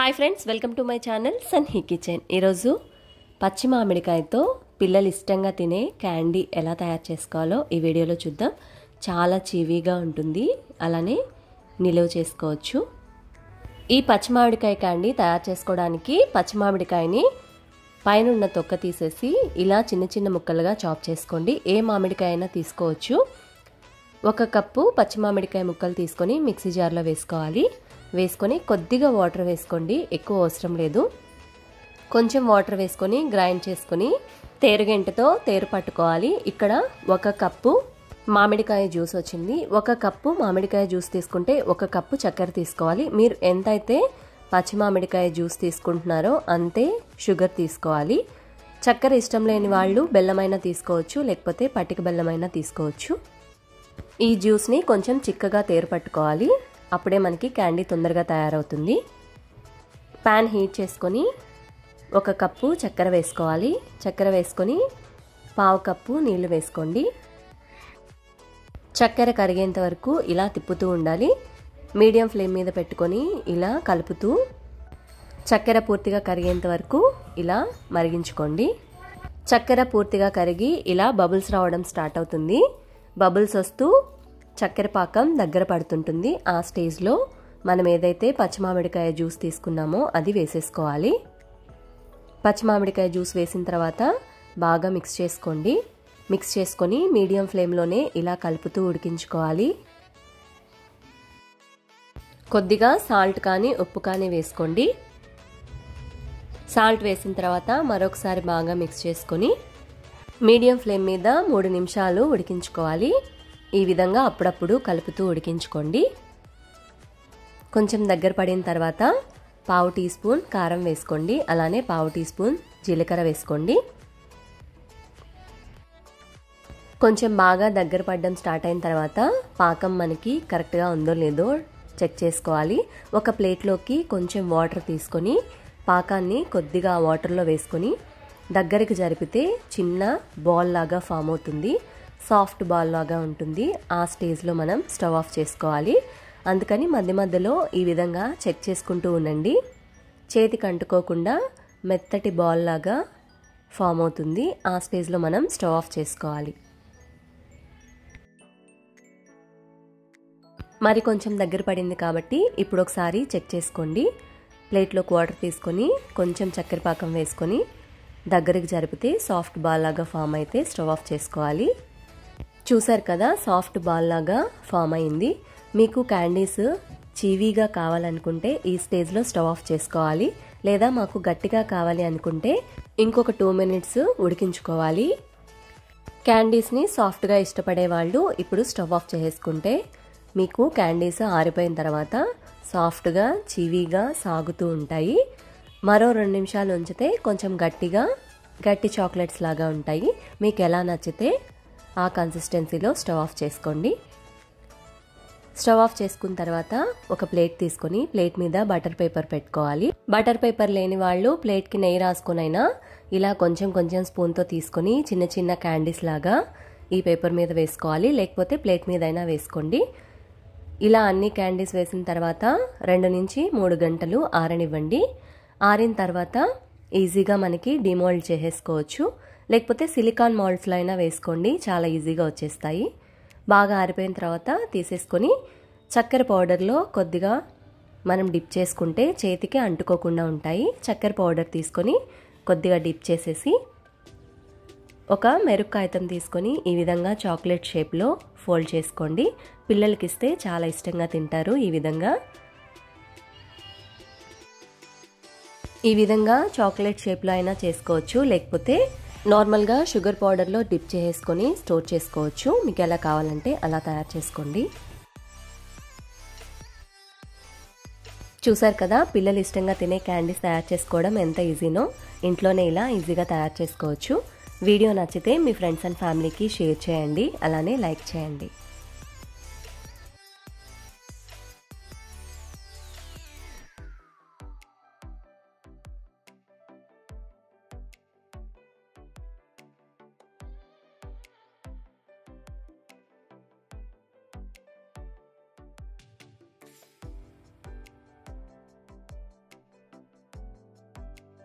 hi friends welcome to my channel Sanhi kitchen ఈరోజు పచ్చి మామిడికాయతో పిల్లలు ఇష్టంగా తినే క్యాండీ ఎలా తయారు చేసుకోవాలో ఈ వీడియోలో చూద్దాం చాలా చీవీగా ఉంటుంది అలానే నిలువ చేసుకోవచ్చు ఈ పచ్చి మామిడికాయ క్యాండీ తయారు చేసుకోవడానికి పచ్చి మామిడికాయని పైన ఉన్న తొక్క తీసేసి ఇలా చిన్న చిన్న ముక్కలుగా చాప్ చేసుకోండి ఏ మామిడికాయ అయినా తీసుకోవచ్చు ఒక కప్పు పచ్చి మామిడికాయ ముక్కలు తీసుకొని మిక్సీ జార్లో వేసుకోవాలి వేసుకొని కొద్దిగా వాటర్ వేసుకోండి ఎక్కువ అవసరం లేదు కొంచెం వాటర్ వేసుకొని గ్రైండ్ చేసుకొని తేరుగెంటతో తేరు పట్టుకోవాలి ఇక్కడ ఒక కప్పు మామిడికాయ జ్యూస్ వచ్చింది ఒక కప్పు మామిడికాయ జ్యూస్ తీసుకుంటే ఒక కప్పు చక్కెర తీసుకోవాలి మీరు ఎంతైతే పచ్చి మామిడికాయ జ్యూస్ తీసుకుంటున్నారో అంతే షుగర్ తీసుకోవాలి చక్కెర ఇష్టం లేని వాళ్ళు బెల్లమైనా తీసుకోవచ్చు లేకపోతే పట్టిక బెల్లమైనా తీసుకోవచ్చు ఈ జ్యూస్ని కొంచెం చిక్కగా తేరు పట్టుకోవాలి అప్పుడే మనకి క్యాండీ తొందరగా తయారవుతుంది ప్యాన్ హీట్ చేసుకొని ఒక కప్పు చక్కెర వేసుకోవాలి చక్కెర వేసుకొని పావు కప్పు నీళ్లు వేసుకోండి చక్కెర కరిగేంత వరకు ఇలా తిప్పుతూ ఉండాలి మీడియం ఫ్లేమ్ మీద పెట్టుకొని ఇలా కలుపుతూ చక్కెర పూర్తిగా కరిగేంత వరకు ఇలా మరిగించుకోండి చక్కెర పూర్తిగా కరిగి ఇలా బబుల్స్ రావడం స్టార్ట్ అవుతుంది బబుల్స్ వస్తూ చక్కెర పాకం దగ్గర పడుతుంటుంది ఆ స్టేజ్లో మనం ఏదైతే పచ్చిమామిడికాయ జ్యూస్ తీసుకున్నామో అది వేసేసుకోవాలి పచ్చిమామిడికాయ జ్యూస్ వేసిన తర్వాత బాగా మిక్స్ చేసుకోండి మిక్స్ చేసుకొని మీడియం ఫ్లేమ్లోనే ఇలా కలుపుతూ ఉడికించుకోవాలి కొద్దిగా సాల్ట్ కానీ ఉప్పు కానీ వేసుకోండి సాల్ట్ వేసిన తర్వాత మరొకసారి బాగా మిక్స్ చేసుకొని మీడియం ఫ్లేమ్ మీద మూడు నిమిషాలు ఉడికించుకోవాలి ఈ విధంగా అప్పుడప్పుడు కలుపుతూ ఉడికించుకోండి కొంచెం దగ్గర పడిన తర్వాత పావు టీ స్పూన్ కారం వేసుకోండి అలానే పావు టీ స్పూన్ జీలకర్ర వేసుకోండి కొంచెం బాగా దగ్గర పడడం స్టార్ట్ అయిన తర్వాత పాకం మనకి కరెక్ట్గా ఉందో లేదో చెక్ చేసుకోవాలి ఒక ప్లేట్లోకి కొంచెం వాటర్ తీసుకొని పాకాన్ని కొద్దిగా వాటర్లో వేసుకొని దగ్గరికి జరిపితే చిన్న బాల్ లాగా ఫామ్ అవుతుంది సాఫ్ట్ బాల్ లాగా ఉంటుంది ఆ స్టేజ్లో మనం స్టవ్ ఆఫ్ చేసుకోవాలి అందుకని మధ్య మధ్యలో ఈ విధంగా చెక్ చేసుకుంటూ ఉండండి చేతికి అంటుకోకుండా మెత్తటి బాల్ లాగా ఫామ్ అవుతుంది ఆ స్టేజ్లో మనం స్టవ్ ఆఫ్ చేసుకోవాలి మరి కొంచెం దగ్గర పడింది కాబట్టి ఇప్పుడు ఒకసారి చెక్ చేసుకోండి ప్లేట్లోకి వాటర్ తీసుకొని కొంచెం చక్కెర పాకం వేసుకొని దగ్గరికి జరిపితే సాఫ్ట్ బాల్ లాగా ఫామ్ అయితే స్టవ్ ఆఫ్ చేసుకోవాలి చూసారు కదా సాఫ్ట్ బాల్ లాగా ఫామ్ అయింది మీకు క్యాండీస్ చీవీగా కావాలనుకుంటే ఈ స్టేజ్లో స్టవ్ ఆఫ్ చేసుకోవాలి లేదా మాకు గట్టిగా కావాలి అనుకుంటే ఇంకొక టూ మినిట్స్ ఉడికించుకోవాలి క్యాండీస్ని సాఫ్ట్గా ఇష్టపడే వాళ్ళు ఇప్పుడు స్టవ్ ఆఫ్ చేసుకుంటే మీకు క్యాండీస్ ఆరిపోయిన తర్వాత సాఫ్ట్గా చీవీగా సాగుతూ ఉంటాయి మరో రెండు నిమిషాలు ఉంచితే కొంచెం గట్టిగా గట్టి చాక్లెట్స్ లాగా ఉంటాయి మీకు ఎలా నచ్చితే ఆ కన్సిస్టెన్సీలో స్టవ్ ఆఫ్ చేసుకోండి స్టవ్ ఆఫ్ చేసుకున్న తర్వాత ఒక ప్లేట్ తీసుకొని ప్లేట్ మీద బటర్ పేపర్ పెట్టుకోవాలి బటర్ పేపర్ లేని వాళ్ళు ప్లేట్కి నెయ్యి రాసుకునైనా ఇలా కొంచెం కొంచెం స్పూన్తో తీసుకొని చిన్న చిన్న క్యాండీస్ లాగా ఈ పేపర్ మీద వేసుకోవాలి లేకపోతే ప్లేట్ మీద అయినా వేసుకోండి ఇలా అన్ని క్యాండీస్ వేసిన తర్వాత రెండు నుంచి మూడు గంటలు ఆరనివ్వండి ఆరిన తర్వాత ఈజీగా మనకి డిమోల్డ్ చేసేసుకోవచ్చు లేకపోతే సిలికాన్ మోల్డ్స్లో అయినా వేసుకోండి చాలా ఈజీగా వచ్చేస్తాయి బాగా ఆరిపోయిన తర్వాత తీసేసుకొని చక్కెర పౌడర్లో కొద్దిగా మనం డిప్ చేసుకుంటే చేతికి అంటుకోకుండా ఉంటాయి చక్కెర పౌడర్ తీసుకొని కొద్దిగా డిప్ చేసేసి ఒక మెరుగు కాగితం తీసుకొని ఈ విధంగా చాక్లెట్ షేప్లో ఫోల్డ్ చేసుకోండి పిల్లలకి ఇస్తే చాలా ఇష్టంగా తింటారు ఈ విధంగా ఈ విధంగా చాక్లెట్ షేప్లో అయినా చేసుకోవచ్చు లేకపోతే నార్మల్గా షుగర్ పౌడర్లో డిప్ చేసుకొని స్టోర్ చేసుకోవచ్చు మీకు ఎలా కావాలంటే అలా తయారు చేసుకోండి చూసారు కదా పిల్లలు ఇష్టంగా తినే క్యాండీస్ తయారు చేసుకోవడం ఎంత ఈజీనో ఇంట్లోనే ఇలా ఈజీగా తయారు చేసుకోవచ్చు వీడియో నచ్చితే మీ ఫ్రెండ్స్ అండ్ ఫ్యామిలీకి షేర్ చేయండి అలానే లైక్ చేయండి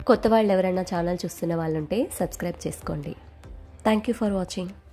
కొత్త వాళ్ళు ఎవరైనా ఛానల్ చూస్తున్న వాళ్ళు ఉంటే సబ్స్క్రైబ్ చేసుకోండి థ్యాంక్ యూ ఫర్ వాచింగ్